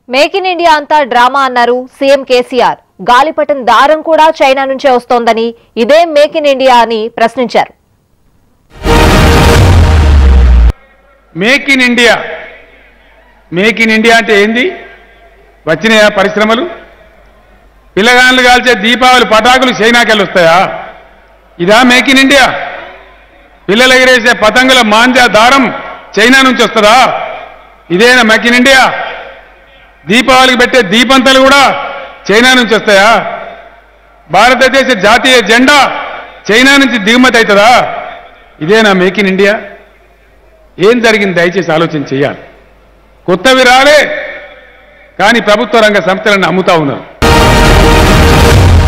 make in India అంతా drama అన్నారు CM KCR గాలిపటం దారం కూడా చైనా నుంచే వస్తోందని ఇదే మేక్ ఇన్ ఇండియా అని ప్రశ్నించారు make in India make in India అంటే ఏంది వచ్చినాయా పరిశ్రమలు పిల్లగాళ్ళు కాల్చే దీపావళి పటాకులు చైనాకెళ్ళి వస్తాయా ఇదా మేక్ ఇన్ ఇండియా పిల్లలు ఎగిరేసే పతంగుల మాంద్య దారం చైనా నుంచి వస్తుందా ఇదేనా మేక్ ఇన్ ఇండియా దీపావళికి పెట్టే దీపంతలు కూడా చైనా నుంచి వస్తాయా భారతదేశ జాతీయ జెండా చైనా నుంచి దిగుమతి అవుతుందా ఇదేనా మేక్ ఇన్ ఇండియా ఏం జరిగింది దయచేసి ఆలోచన చేయాలి కొత్తవి రాలే కానీ ప్రభుత్వ రంగ సంస్థలను అమ్ముతా ఉన్నారు